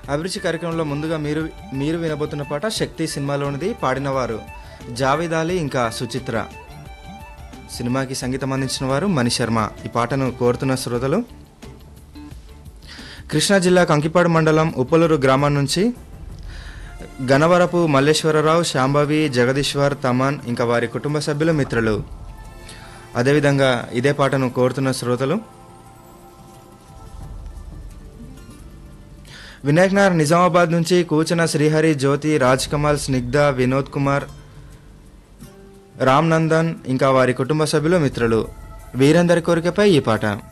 అభిరుచి కార్యక్రమంలో ముందుగా మీరు మీరు వినబోతున్న పాట శక్తి సినిమాలోనిది పాడినవారు జావేద్ అలీ ఇంకా సుచిత్ర సినిమాకి సంగీతం అందించిన వారు మణి శర్మ ఈ పాటను కోరుతున్న శ్రోతలు కృష్ణా జిల్లా కంకిపాడు మండలం ఉప్పలూరు గ్రామం నుంచి గణవరపు మల్లేశ్వరరావు శాంభవి జగదీశ్వర్ తమన్ ఇంకా వారి కుటుంబ సభ్యులు మిత్రులు అదేవిధంగా ఇదే పాటను కోరుతున్న శ్రోతలు వినాయక్ నగర్ నిజామాబాద్ నుంచి కూచిన శ్రీహరి జ్యోతి రాజ్ కమల్ స్నిగ్ధ వినోద్ కుమార్ రామ్ నందన్ ఇంకా వారి కుటుంబ సభ్యులు మిత్రులు వీరందరి కోరికపై ఈ పాట